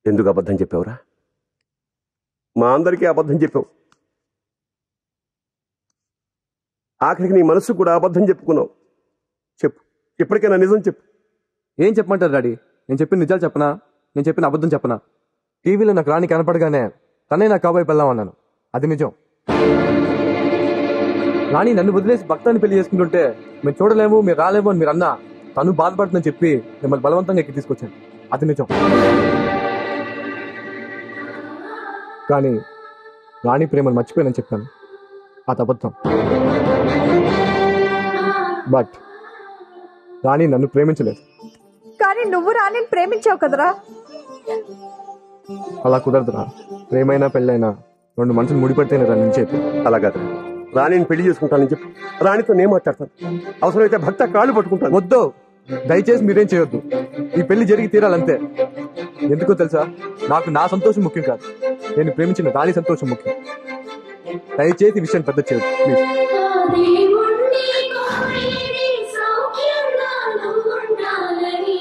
ఎందుకు అబద్ధం చెప్పావురా మా అందరికీ అబద్ధం చెప్పావు ఆఖరికి నీ మనసు కూడా అబద్ధం చెప్పుకున్నావు చెప్పు ఇప్పటికైనా నిజం చెప్పు ఏం చెప్పమంటారు డాడీ నేను చెప్పిన నిజాలు చెప్పనా నేను చెప్పిన అబద్ధం చెప్పనా టీవీలో నాకు రాణి కనపడగానే తనే నాకు కాబోయే పెళ్ళాం అన్నాను అది నిజం రాణి నన్ను వదిలేసి భక్తాన్ని పెళ్లి చేసుకుంటుంటే మేము చూడలేము మీరు రాలేము అని మీరు అన్నా తను బాధపడుతుందని చెప్పి మిమ్మల్ని బలవంతంగా ఎక్కి తీసుకొచ్చాను అది నిజం కానీ రాణి ప్రేమను మర్చిపోయానని చెప్పాను అది అబద్ధం బట్ రాణి నన్ను ప్రేమించలేదు కానీ నువ్వు రాణిని ప్రేమించావు కదరా అలా కుదరదురా ప్రేమైనా పెళ్ళైనా రెండు మనుషులు ముడిపడితేనే రా నిలిచేది అలా కాదు రాణిని పెళ్లి చేసుకుంటానని చెప్పు రాణితో నేను మాట్లాడతాను అవసరమైతే భక్త కాళ్ళు పట్టుకుంటాను వద్దు దయచేసి మీరేం చేయొద్దు ఈ పెళ్లి జరిగి తీరాలంతే ఎందుకో తెలుసా నాకు నా సంతోషం ముఖ్యం కాదు నేను ప్రేమించిన రాణి సంతోషం ముఖ్యం దయచేసి ఈ విషయం పెద్ద చేయొద్దు ప్లీజ్ దేవుణ్ణి కోరేది సౌఖ్యంగా నువ్వుండాలని.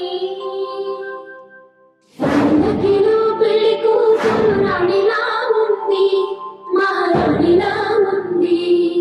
పండగలో పెళ్లి కూతురు రాణిలా ఉంది, మహారాణిలా ఉంది.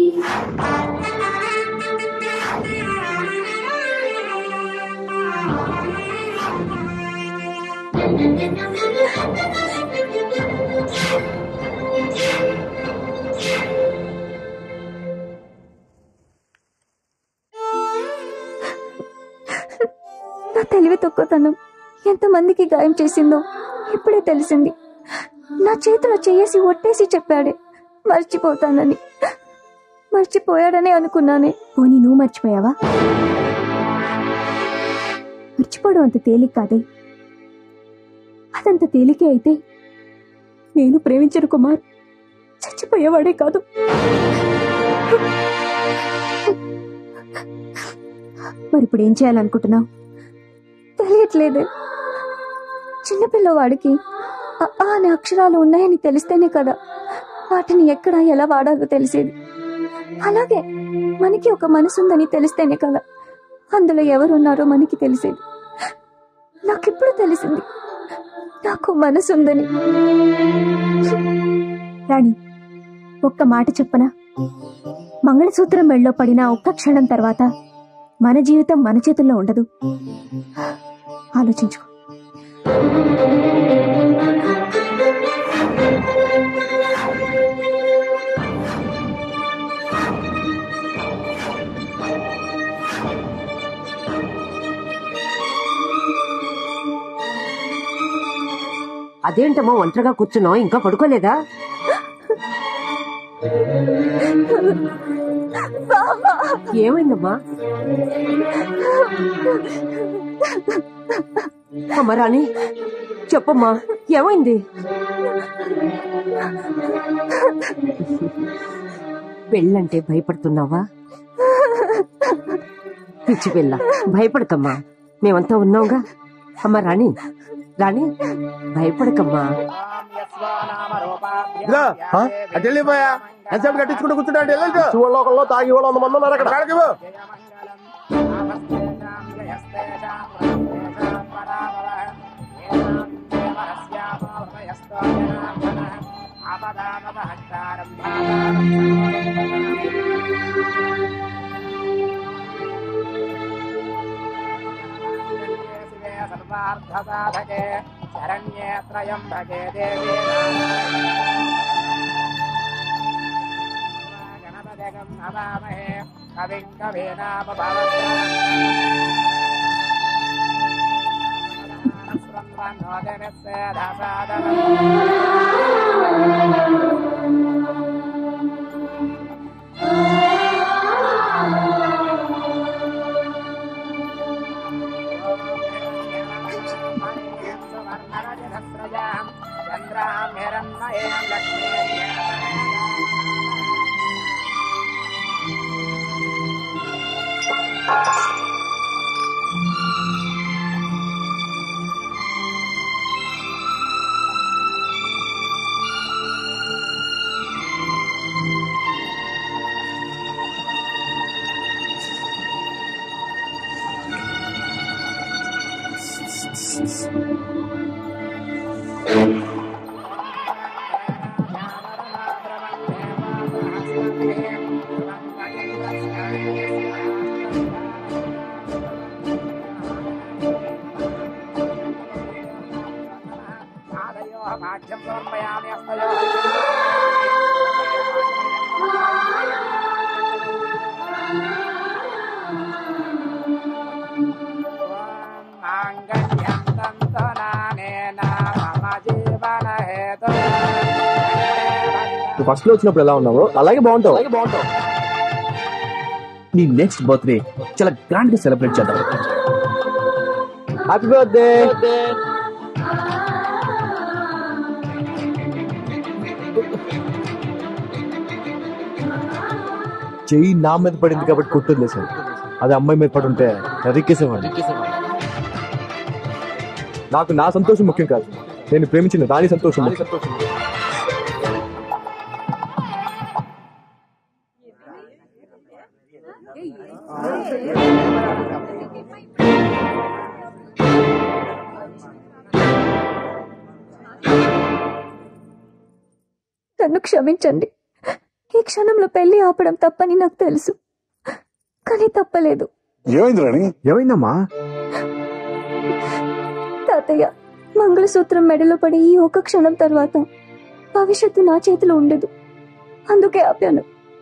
నా తెలివి తక్కువతనం ఎంతమందికి గాయం చేసిందో ఇప్పుడే తెలిసింది నా చేతిలో చేసి ఒట్టేసి చెప్పాడే మర్చిపోతానని మర్చిపోయాడనే అనుకున్నానే పోనీ నువ్వు మర్చిపోయావా మర్చిపోవడం అంత తేలిక కాదే అదంత తేలికే అయితే నేను ప్రేమించిన కుమార్ చచ్చిపోయేవాడే కాదు మరి ఇప్పుడు ఏం చేయాలనుకుంటున్నావు తెలియట్లేదే చిన్నపిల్లవాడికి అ, ఆ అనే అక్షరాలు ఉన్నాయని తెలిస్తేనే కదా వాటిని ఎక్కడ ఎలా వాడాలో తెలిసేది అలాగే మనకి ఒక మనసు ఉందని తెలిస్తేనే కదా అందులో ఎవరున్నారో మనకి తెలిసేది నాకిప్పుడు తెలిసింది నాకు మనసు ఉందని రాణి ఒక్క మాట చెప్పనా మంగళసూత్రం మెళ్ళో పడిన ఒక్క క్షణం తర్వాత మన జీవితం మన చేతుల్లో ఉండదు ఆలోచించుకో అదేంటమ్మా ఒంటరిగా కూర్చున్నావు ఇంకా పడుకోలేదా ఏమైందమ్మా అమ్మ రాణి చెప్పమ్మా ఏమైంది పెళ్ళంటే భయపడుతున్నావా పిచ్చి పిల్ల భయపడకమ్మా మేమంతా ఉన్నావుగా అమ్మ రాణి రాణి భయపడకమ్మా ఇదిగో, అటు వెళ్ళిపోయా ఎంతసేపు కట్టించుకుంటూ కూర్చుంటా అటు వెళ్ళి శివలోకంలో తాగి వాళ్ళు వంద మంది ఉన్నారు అక్కడ కాడికి పో. సర్వార్థసాధకే శరణ్యే త్రయంబకే దేవీ గణపతిగం నమామహే కవిం చంద్రాం హిరణ్మయేం లక్ష్మీ పాఠ్యం సమర్పయామి అస్తయో మాంగళ్యం తంతనానేన మమ జీవన హేతు నువ్వు ఫస్ట్ లో వచ్చినప్పుడు ఎలా ఉన్నావో అలాగే బాగుంటావు నీ నెక్స్ట్ బర్త్డే చాలా గ్రాండ్ గా సెలబ్రేట్ చేద్దాం హ్యాపీ బర్త్డే చెయ్యి నా మీద పడింది కాబట్టి కొట్టుంది సార్ అది అమ్మాయి మీద పడి ఉంటే నరికేసేవాడిని నాకు నా సంతోషం ముఖ్యం కాదు నేను ప్రేమించిన దాని సంతోషం ముఖ్యం. నన్ను క్షమించండి ఈ క్షణంలో పెళ్లి ఆపడం తప్పని నాకు తెలుసు కానీ తప్పలేదు ఏమైంది రాణి ఏమైందమ్మా తాతయ్య మంగళసూత్రం మెడలో పడి ఈ ఒక క్షణం తర్వాత భవిష్యత్తు నా చేతిలో ఉండదు అందుకే ఆపాను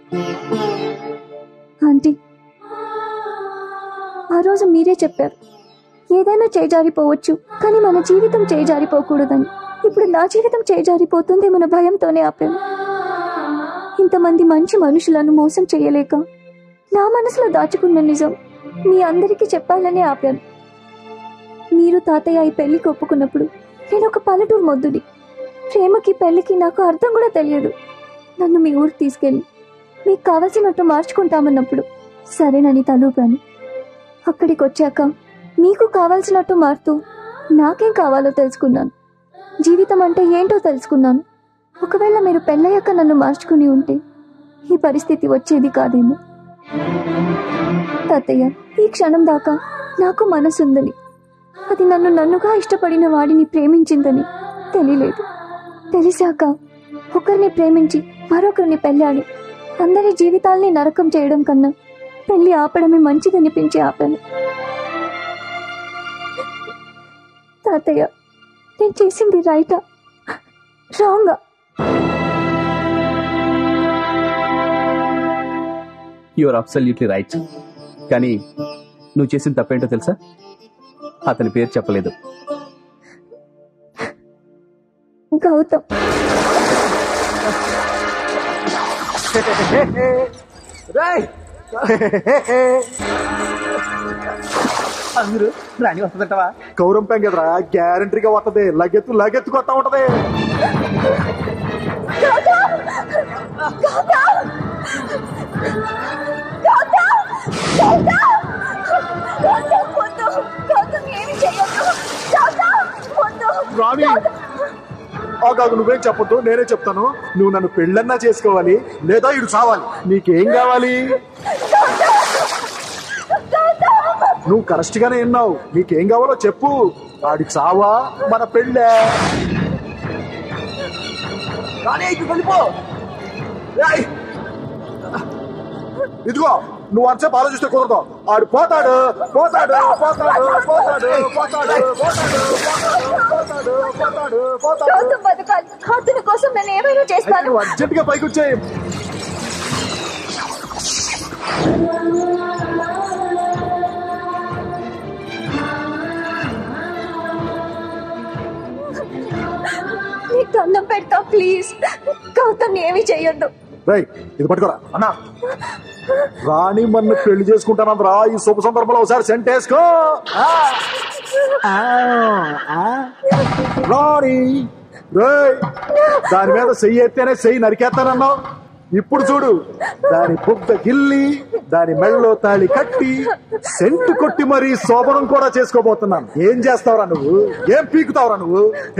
ఆంటీ ఆ రోజు మీరే చెప్పారు ఏదైనా చేజారిపోవచ్చు కానీ మన జీవితం చేజారిపోకూడదని ఇప్పుడు నా జీవితం చేజారిపోతుంది మన భయంతోనే ఆపాను ఇంతమంది మంచి మనుషులను మోసం చేయలేక నా మనసులో దాచుకున్న నిజం మీ అందరికీ చెప్పాలని ఆపాను మీరు తాతయ్య ఈ పెళ్లికి ఒప్పుకున్నప్పుడు నేను ఒక పల్లెటూరు మొద్దుడి ప్రేమకి పెళ్లికి నాకు అర్థం కూడా తెలియదు నన్ను మీ ఊరికి తీసుకెళ్ళి మీకు కావలసినట్టు మార్చుకుంటామన్నప్పుడు సరేనని తలూపాను అక్కడికి వచ్చాక మీకు కావాల్సినట్టు మారుతూ నాకేం కావాలో తెలుసుకున్నాను జీవితం అంటే ఏంటో తెలుసుకున్నాను ఒకవేళ మీరు పెళ్ళయ్యాక నన్ను మార్చుకుని ఉంటే ఈ పరిస్థితి వచ్చేది కాదేమో తాతయ్య ఈ క్షణం దాకా నాకు మనసుందని అది నన్ను నన్నుగా ఇష్టపడిన వాడిని ప్రేమించిందని తెలియలేదు తెలిసాక ఒకరిని ప్రేమించి మరొకరిని పెళ్ళాడి అందరి జీవితాల్ని నరకం చేయడం కన్నా పెళ్లి ఆపడమే మంచిదనిపించి ఆపాను తాతయ్య నేను చేసింది రైటా రాంగా యువర్ అబ్సల్యూట్లీ రైట్ కానీ నువ్వు చేసిన తప్పేంటో తెలుసా అతని పేరు చెప్పలేదు గౌతమ్ అందరూ రాణి వస్తుందటవా కౌరంపం కదరా గ్యారంటీగా వస్తది లగెత్తు లగెత్తు కొత్త ఉంటది రాణి ఆగాగు నువ్వేం చెప్పొద్దు నేనే చెప్తాను నువ్వు నన్ను పెళ్ళన్నా చేసుకోవాలి లేదా ఇడు చావాలి నీకేం కావాలి నువ్వు కరెక్ట్ గానే విన్నావు నీకేం కావాలో చెప్పు ఆడి చావా మన పెళ్ళే రాణి ఇటు వెళ్ళిపో ఏయ్! ఇదిగో నువ్వు అంతసేపు ఆలోచిస్తే కుదరదు ఆడు పోతాడు పోతాడు పోతాడు పోతాడు పోతాడు పోతాడు పోతాడు పోతాడు పోతాడు గౌతమ్ బతకాలి అతని కోసం నేను ఏమైనా చేస్తాను నువ్వు అర్జెంట్ గా పైకి వచ్చేయి నీకు దండం పెడతా ప్లీజ్ గౌతమ్ ఏమీ చెయ్యొద్దు రై ఇది పట్టుకోరా అన్నా రాణి మన పెళ్లి చేసుకుంటానందరా ఈ శుభ సందర్భంలో ఒకసారి సెంట్ వేసుకో ఆ. ఆ, ఆ. రాణి రేయ్ దాని మీద చెయ్యి ఎత్తేనే చెయ్యి నరికేస్తానన్నావు ఇప్పుడు చూడు దాని బుగ్గ గిల్లి దాని మెళ్ళలో తాళి కట్టి సెంటు కొట్టి మరీ శోభనం కూడా చేసుకోబోతున్నాను ఏం చేస్తావురా నువ్వు ఏం పీకుతావురా నువ్వు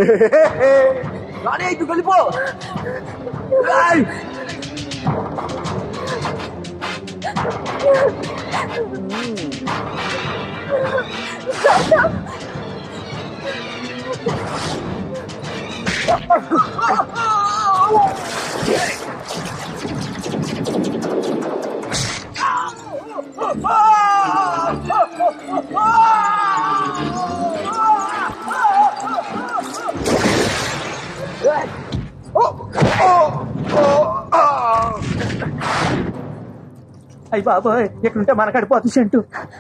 రాణి ఇటు వెళ్ళిపో రేయ్! అయ్యి బాబోయ్ ఎక్కడుంటే మనకాడి పోతు సెంటు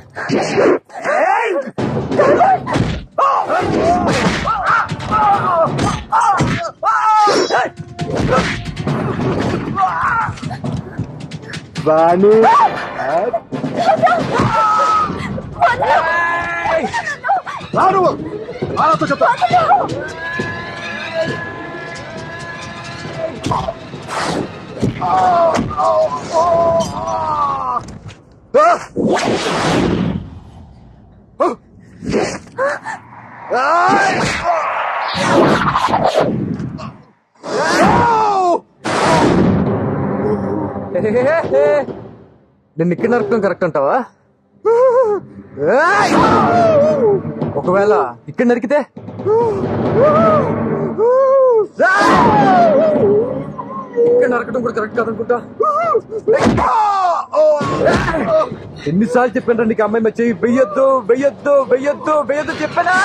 రాణి రాను రానతో చెప్తా నేను ఇక్కడ నరకడం కరెక్ట్ అంటావా ఏయ్! ఒకవేళ ఇక్కడ నరికితే ఇక్కడ నరకడం కూడా కరెక్ట్ కాదనుకుంటా ఎన్నిసార్లు చెప్పాను నీకు అమ్మాయి మచ్చి వెయ్యొద్దు వెయ్యొద్దు వెయ్యొద్దు వెయ్యొద్దు చెప్పానా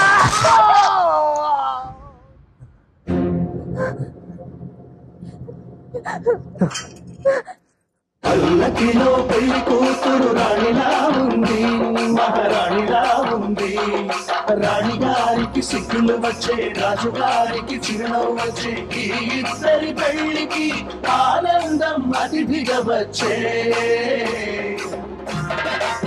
పల్లకిలో పెళ్లి కూతురు రాణిలా ఉంది మహారాణిలా ఉంది రాణి గారికి సిగ్గులు వచ్చే రాజు గారికి చిరునవ్వు వచ్చే ఈ ఇద్దరి పెళ్లికి ఆనందం అతిథిగా వచ్చే